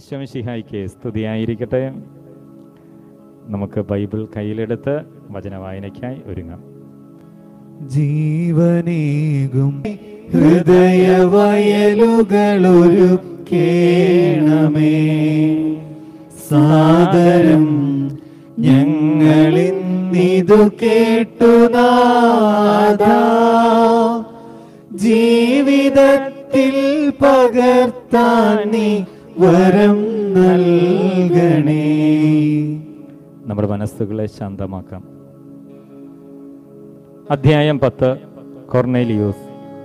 ഈശ്വമിഷിഹായിക്ക് സ്തുതിയായിരിക്കട്ടെ നമുക്ക് ബൈബിൾ കയ്യിലെടുത്ത് വചനവായനയ്ക്കായി ഒരുങ്ങാം ജീവനേകും ഹൃദയവയലുകളൊരു കേണമേ സാദരം ഞങ്ങളിന്നിതു കേട്ടു നാഥ ജീവിതത്തിൽ പകർത്താൻ നീ വരം നൽകണേ നമ്മുടെ മനസ്സുകളെ ശാന്തമാക്കാം അധ്യായം പത്ത് കൊർണേലിയൂസ്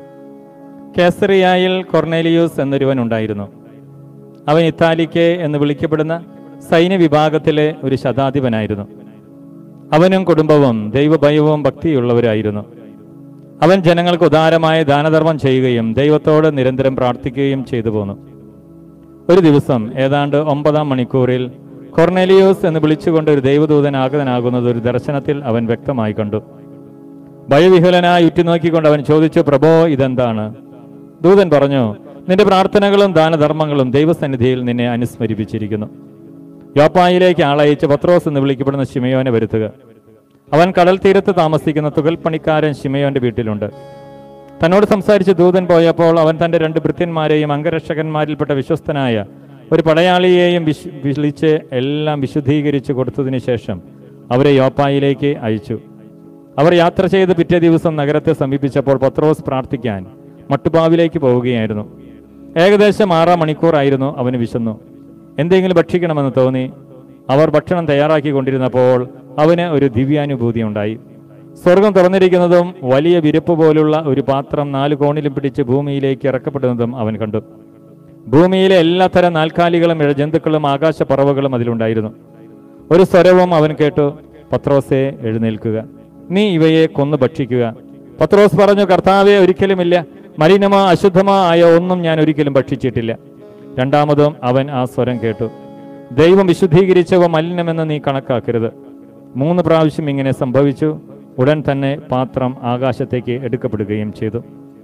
കേസറിയായിൽ കൊർണേലിയൂസ് എന്നൊരുവൻ ഉണ്ടായിരുന്നു അവൻ ഇത്താലിക്ക് എന്ന് വിളിക്കപ്പെടുന്ന സൈന്യവിഭാഗത്തിലെ ഒരു ശതാധിപനായിരുന്നു അവനും കുടുംബവും ദൈവഭയവും ഭക്തിയുള്ളവരായിരുന്നു അവൻ ജനങ്ങൾക്ക് ഉദാരമായ ദാനധർമ്മം ചെയ്യുകയും ദൈവത്തോട് നിരന്തരം പ്രാർത്ഥിക്കുകയും ചെയ്തു പോന്നു ഒരു ദിവസം ഏതാണ്ട് ഒമ്പതാം മണിക്കൂറിൽ കൊർണേലിയോസ് എന്ന് വിളിച്ചുകൊണ്ട് ഒരു ദൈവദൂതൻ ആഗതനാകുന്നത് ഒരു ദർശനത്തിൽ അവൻ വ്യക്തമായി കണ്ടു ഭയവിഹുലനായി ഉറ്റുനോക്കിക്കൊണ്ട് അവൻ ചോദിച്ചു പ്രഭോ ഇതെന്താണ് ദൂതൻ പറഞ്ഞു നിന്റെ പ്രാർത്ഥനകളും ദാനധർമ്മങ്ങളും ദൈവസന്നിധിയിൽ നിന്നെ അനുസ്മരിപ്പിച്ചിരിക്കുന്നു യോപ്പായിലേക്ക് ആളയച്ച് പത്രോസ് എന്ന് വിളിക്കപ്പെടുന്ന ശിമയോനെ വരുത്തുക അവൻ കടൽ തീരത്ത് താമസിക്കുന്ന തുകൽ പണിക്കാരൻ ശിമയോന്റെ വീട്ടിലുണ്ട് തന്നോട് സംസാരിച്ച് ദൂതൻ പോയപ്പോൾ അവൻ തന്റെ രണ്ട് ഭൃത്യന്മാരെയും അംഗരക്ഷകന്മാരിൽപ്പെട്ട വിശ്വസ്തനായ ഒരു പടയാളിയെയും വിശ്- വിളിച്ച് എല്ലാം വിശുദ്ധീകരിച്ചു കൊടുത്തതിനു ശേഷം അവരെ യോപ്പായിലേക്ക് അയച്ചു അവർ യാത്ര ചെയ്ത് പിറ്റേ ദിവസം നഗരത്തെ സമീപിച്ചപ്പോൾ പത്രോസ് പ്രാർത്ഥിക്കാൻ മട്ടുപാവിലേക്ക് പോവുകയായിരുന്നു ഏകദേശം ആറാം മണിക്കൂറായിരുന്നു അവന് വിശന്നു എന്തെങ്കിലും ഭക്ഷിക്കണമെന്ന് തോന്നി അവർ ഭക്ഷണം തയ്യാറാക്കിക്കൊണ്ടിരുന്നപ്പോൾ അവന് ഒരു ദിവ്യാനുഭൂതി ഉണ്ടായി സ്വർഗം തുറന്നിരിക്കുന്നതും വലിയ വിരപ്പ് പോലുള്ള ഒരു പാത്രം നാല് കോണിലും പിടിച്ച് ഭൂമിയിലേക്ക് ഇറക്കപ്പെടുന്നതും അവൻ കണ്ടു ഭൂമിയിലെ എല്ലാത്തരം നാൽക്കാലികളും ഇഴജന്തുക്കളും ആകാശപ്പറവുകളും അതിലുണ്ടായിരുന്നു ഒരു സ്വരവും അവൻ കേട്ടു പത്രോസെ എഴുന്നേൽക്കുക നീ ഇവയെ കൊന്നു ഭക്ഷിക്കുക പത്രോസ് പറഞ്ഞു കർത്താവെ ഒരിക്കലുമില്ല മലിനമോ അശുദ്ധമോ ആയ ഒന്നും ഞാൻ ഒരിക്കലും ഭക്ഷിച്ചിട്ടില്ല രണ്ടാമതും അവൻ ആ സ്വരം കേട്ടു ദൈവം വിശുദ്ധീകരിച്ചവ മലിനമെന്ന് നീ കണക്കാക്കരുത് മൂന്ന് പ്രാവശ്യം ഇങ്ങനെ സംഭവിച്ചു ഉടൻ തന്നെ പാത്രം ആകാശത്തേക്ക് എടുക്കപ്പെടുകയും ചെയ്തു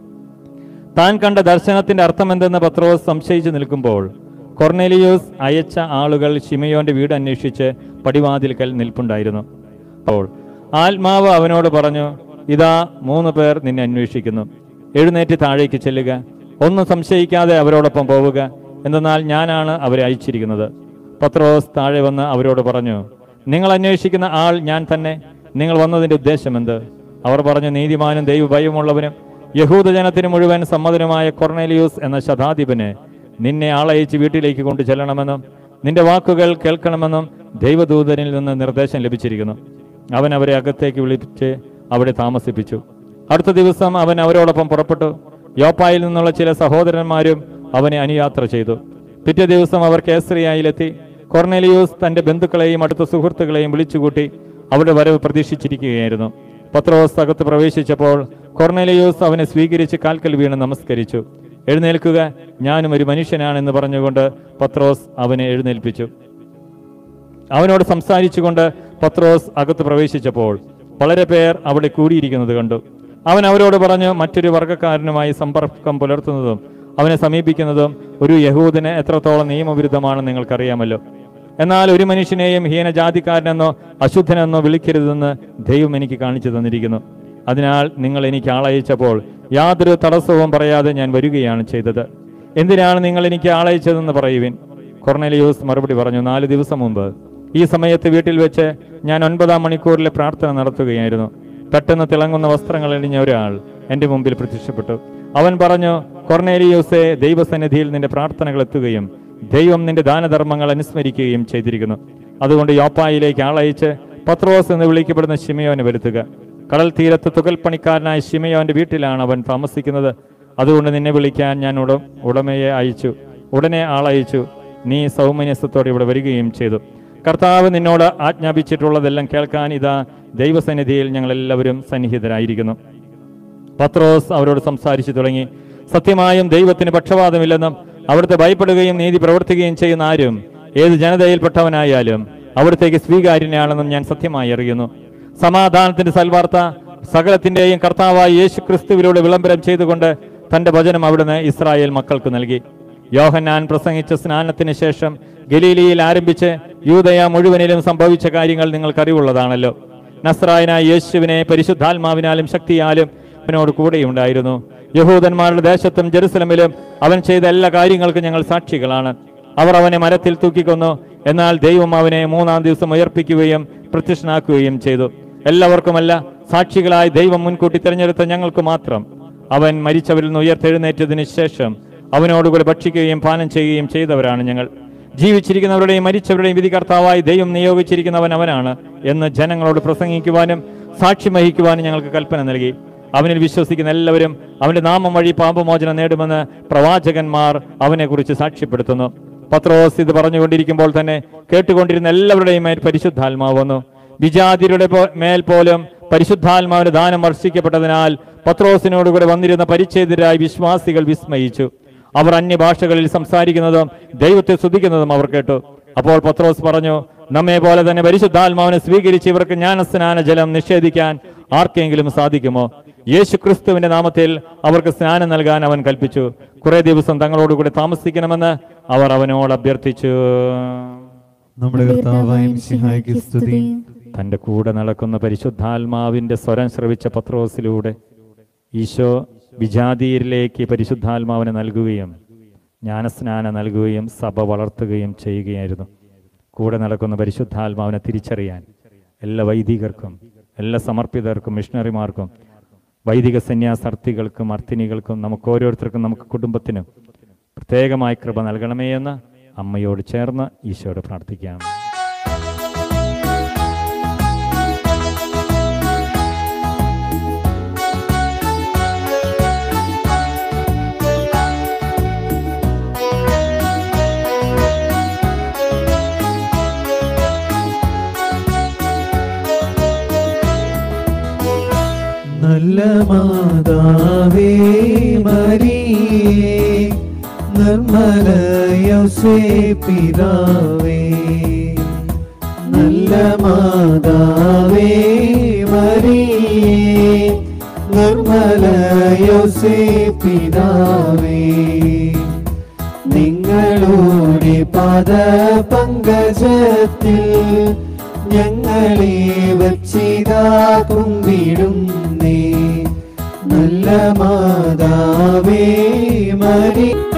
താൻ കണ്ട ദർശനത്തിന്റെ അർത്ഥമെന്തെന്ന് പത്രോസ് സംശയിച്ചു നിൽക്കുമ്പോൾ കൊർണേലിയോസ് അയച്ച ആളുകൾ ഷിമയോന്റെ വീട് അന്വേഷിച്ച് പടിവാതിൽക്കൽ നിൽപ്പുണ്ടായിരുന്നു അപ്പോൾ ആത്മാവ് അവനോട് പറഞ്ഞു ഇതാ മൂന്ന് പേർ നിന്നെ അന്വേഷിക്കുന്നു എഴുന്നേറ്റ് താഴേക്ക് ചെല്ലുക ഒന്നും സംശയിക്കാതെ അവരോടൊപ്പം പോവുക എന്തെന്നാൽ ഞാനാണ് അവരെ അയച്ചിരിക്കുന്നത് പത്രോസ് താഴെ വന്ന് അവരോട് പറഞ്ഞു നിങ്ങൾ അന്വേഷിക്കുന്ന ആൾ ഞാൻ തന്നെ നിങ്ങൾ വന്നതിന്റെ ഉദ്ദേശം എന്ത് അവർ പറഞ്ഞു നീതിമാനും ദൈവഭയമുള്ളവനും യഹൂദജനത്തിന് മുഴുവൻ സമ്മതനുമായ കൊർണേലിയൂസ് എന്ന ശതാധിപന് നിന്നെ ആളയച്ച് വീട്ടിലേക്ക് കൊണ്ടു ചെല്ലണമെന്നും നിന്റെ വാക്കുകൾ കേൾക്കണമെന്നും ദൈവദൂതനിൽ നിന്ന് നിർദ്ദേശം ലഭിച്ചിരിക്കുന്നു അവൻ അവരെ അകത്തേക്ക് വിളിച്ച് അവിടെ താമസിപ്പിച്ചു അടുത്ത ദിവസം അവൻ അവരോടൊപ്പം പുറപ്പെട്ടു യോപ്പായിൽ നിന്നുള്ള ചില സഹോദരന്മാരും അവനെ അനുയാത്ര ചെയ്തു പിറ്റേ ദിവസം അവർ കേസറിയായിലെത്തി കൊർണേലിയൂസ് തന്റെ ബന്ധുക്കളെയും അടുത്ത സുഹൃത്തുക്കളെയും വിളിച്ചുകൂട്ടി അവരുടെ വരവ് പ്രതീക്ഷിച്ചിരിക്കുകയായിരുന്നു പത്രോസ് അകത്ത് പ്രവേശിച്ചപ്പോൾ കൊർണേലിയൂസ് അവനെ സ്വീകരിച്ച് കാൽക്കൽ വീണ് നമസ്കരിച്ചു എഴുന്നേൽക്കുക ഞാനും ഒരു മനുഷ്യനാണെന്ന് പറഞ്ഞുകൊണ്ട് പത്രോസ് അവനെ എഴുന്നേൽപ്പിച്ചു അവനോട് സംസാരിച്ചുകൊണ്ട് പത്രോസ് അകത്ത് പ്രവേശിച്ചപ്പോൾ വളരെ പേർ അവിടെ കൂടിയിരിക്കുന്നത് കണ്ടു അവൻ അവരോട് പറഞ്ഞു മറ്റൊരു വർഗ്ഗക്കാരനുമായി സമ്പർക്കം പുലർത്തുന്നതും അവനെ സമീപിക്കുന്നതും ഒരു യഹൂദന് എത്രത്തോളം നിയമവിരുദ്ധമാണെന്ന് നിങ്ങൾക്കറിയാമല്ലോ എന്നാൽ ഒരു മനുഷ്യനെയും ഹീനജാതിക്കാരനെന്നോ അശുദ്ധനെന്നോ വിളിക്കരുതെന്ന് ദൈവം എനിക്ക് കാണിച്ചു തന്നിരിക്കുന്നു അതിനാൽ നിങ്ങൾ എനിക്ക് ആളയച്ചപ്പോൾ യാതൊരു തടസ്സവും പറയാതെ ഞാൻ വരികയാണ് ചെയ്തത് എന്തിനാണ് നിങ്ങൾ എനിക്ക് ആളയച്ചതെന്ന് പറയുവിൻ കൊർണലിയൂസ് മറുപടി പറഞ്ഞു നാല് ദിവസം മുമ്പ് ഈ സമയത്ത് വീട്ടിൽ വെച്ച് ഞാൻ ഒൻപതാം മണിക്കൂറിലെ പ്രാർത്ഥന നടത്തുകയായിരുന്നു പെട്ടെന്ന് തിളങ്ങുന്ന വസ്ത്രങ്ങൾ അണിഞ്ഞ ഒരാൾ എന്റെ മുമ്പിൽ പ്രത്യക്ഷപ്പെട്ടു അവൻ പറഞ്ഞു കൊർണേലിയൂസെ ദൈവസന്നിധിയിൽ നിന്റെ പ്രാർത്ഥനകൾ എത്തുകയും ദൈവം നിന്റെ ദാനധർമ്മങ്ങൾ അനുസ്മരിക്കുകയും ചെയ്തിരിക്കുന്നു അതുകൊണ്ട് യോപ്പായിലേക്ക് ആളയച്ച് പത്രോസ് എന്ന് വിളിക്കപ്പെടുന്ന ശിമയോനെ വരുത്തുക കടൽ തീരത്ത് തുകൽ പണിക്കാരനായ ശിമയോന്റെ വീട്ടിലാണ് അവൻ താമസിക്കുന്നത് അതുകൊണ്ട് നിന്നെ വിളിക്കാൻ ഞാൻ ഉട ഉടമയെ അയച്ചു ഉടനെ ആളയച്ചു നീ സൗമനസ്യത്തോടെ ഇവിടെ വരികയും ചെയ്തു കർത്താവ് നിന്നോട് ആജ്ഞാപിച്ചിട്ടുള്ളതെല്ലാം കേൾക്കാൻ ഇതാ ദൈവസന്നിധിയിൽ ഞങ്ങൾ എല്ലാവരും സന്നിഹിതരായിരിക്കുന്നു പത്രോസ് അവരോട് സംസാരിച്ചു തുടങ്ങി സത്യമായും ദൈവത്തിന് പക്ഷപാതമില്ലെന്നും അവിടുത്തെ ഭയപ്പെടുകയും നീതി പ്രവർത്തിക്കുകയും ചെയ്യുന്ന ആരും ഏത് ജനതയിൽപ്പെട്ടവനായാലും അവിടത്തേക്ക് സ്വീകാര്യനാണെന്നും ഞാൻ സത്യമായി അറിയുന്നു സമാധാനത്തിന്റെ സൽവാർത്ത സകലത്തിന്റെയും കർത്താവായ യേശു ക്രിസ്തുവിലൂടെ വിളംബരം ചെയ്തുകൊണ്ട് തന്റെ വചനം അവിടുന്ന് ഇസ്രായേൽ മക്കൾക്ക് നൽകി യോഹന്നാൻ പ്രസംഗിച്ച സ്നാനത്തിന് ശേഷം ഗലീലിയിൽ ആരംഭിച്ച് യൂതയ മുഴുവനിലും സംഭവിച്ച കാര്യങ്ങൾ നിങ്ങൾക്കറിവുള്ളതാണല്ലോ നസ്രായനായ യേശുവിനെ പരിശുദ്ധാത്മാവിനാലും ശക്തിയാലും അവനോട് കൂടെയുണ്ടായിരുന്നു യഹൂദന്മാരുടെ ദേശത്തും ജെറുസലമിലും അവൻ ചെയ്ത എല്ലാ കാര്യങ്ങൾക്കും ഞങ്ങൾ സാക്ഷികളാണ് അവർ അവനെ മരത്തിൽ തൂക്കിക്കൊന്നു എന്നാൽ ദൈവം അവനെ മൂന്നാം ദിവസം ഉയർപ്പിക്കുകയും പ്രത്യക്ഷനാക്കുകയും ചെയ്തു എല്ലാവർക്കുമല്ല സാക്ഷികളായി ദൈവം മുൻകൂട്ടി തിരഞ്ഞെടുത്ത ഞങ്ങൾക്ക് മാത്രം അവൻ മരിച്ചവരിൽ നിന്ന് ഉയർത്തെഴുന്നേറ്റതിന് ശേഷം അവനോടുകൂടെ ഭക്ഷിക്കുകയും പാനം ചെയ്യുകയും ചെയ്തവരാണ് ഞങ്ങൾ ജീവിച്ചിരിക്കുന്നവരുടെയും മരിച്ചവരുടെയും വിധികർത്താവായി ദൈവം നിയോഗിച്ചിരിക്കുന്നവൻ അവനാണ് എന്ന് ജനങ്ങളോട് പ്രസംഗിക്കുവാനും സാക്ഷ്യം വഹിക്കുവാനും ഞങ്ങൾക്ക് കൽപ്പന നൽകി അവനിൽ വിശ്വസിക്കുന്ന എല്ലാവരും അവന്റെ നാമം വഴി പാപമോചനം നേടുമെന്ന് പ്രവാചകന്മാർ അവനെക്കുറിച്ച് സാക്ഷ്യപ്പെടുത്തുന്നു പത്രോസ് ഇത് പറഞ്ഞുകൊണ്ടിരിക്കുമ്പോൾ തന്നെ കേട്ടുകൊണ്ടിരുന്ന എല്ലാവരുടെയും മേൽ പരിശുദ്ധാത്മാവ് വന്നു വിജാതിരുടെ പോ- മേൽ പോലും പരിശുദ്ധാത്മാവിന്റെ ദാനം വർഷിക്കപ്പെട്ടതിനാൽ പത്രോസിനോടുകൂടെ വന്നിരുന്ന പരിച്ഛേദരായ വിശ്വാസികൾ വിസ്മയിച്ചു അവർ അന്യഭാഷകളിൽ സംസാരിക്കുന്നതും ദൈവത്തെ സ്തുതിക്കുന്നതും അവർ കേട്ടു അപ്പോൾ പത്രോസ് പറഞ്ഞു നമ്മെ പോലെ തന്നെ പരിശുദ്ധാത്മാവിനെ സ്വീകരിച്ച് ഇവർക്ക് ജ്ഞാനസ്നാന ജലം നിഷേധിക്കാൻ ആർക്കെങ്കിലും സാധിക്കുമോ യേശു ക്രിസ്തുവിന്റെ നാമത്തിൽ അവർക്ക് സ്നാനം നൽകാൻ അവൻ കൽപ്പിച്ചു കുറെ ദിവസം തങ്ങളോടുകൂടി താമസിക്കണമെന്ന് അവർ അവനോട് അഭ്യർത്ഥിച്ചു നമ്മുടെ കർത്താവായ മിശിഹായ്ക്ക് സ്തുതി തന്റെ കൂടെ നടക്കുന്ന പരിശുദ്ധാത്മാവിന്റെ സ്വരം ശ്രവിച്ച പത്രോസിലൂടെ ഈശോ വിജാതീയരിലേക്ക് പരിശുദ്ധാത്മാവിനെ നൽകുകയും ജ്ഞാനസ്നാനം നൽകുകയും സഭ വളർത്തുകയും ചെയ്യുകയായിരുന്നു കൂടെ നടക്കുന്ന പരിശുദ്ധാത്മാവിനെ തിരിച്ചറിയാൻ എല്ലാ വൈദികർക്കും എല്ലാ സമർപ്പിതർക്കും മിഷണറിമാർക്കും വൈദിക സന്യാസാർത്ഥികൾക്കും അർത്ഥിനികൾക്കും നമുക്ക് ഓരോരുത്തർക്കും നമുക്ക് കുടുംബത്തിനും പ്രത്യേകമായ കൃപ നൽകണമേ എന്ന് അമ്മയോട് ചേർന്ന് ഈശോയോട് പ്രാർത്ഥിക്കാം നല്ല മാതാവേ മരിയേ നിർമ്മല യോസേ പിതാവേ നല്ല മാതാവേ മരിയേ നിർമ്മല യോസേ പിതാവേ നിങ്ങളുടെ പദ പങ്കജത്തിൽ ഞങ്ങളെ വച്ചിതാ കുമ്പിടുന്നേ നല്ല മാതാവേ മരി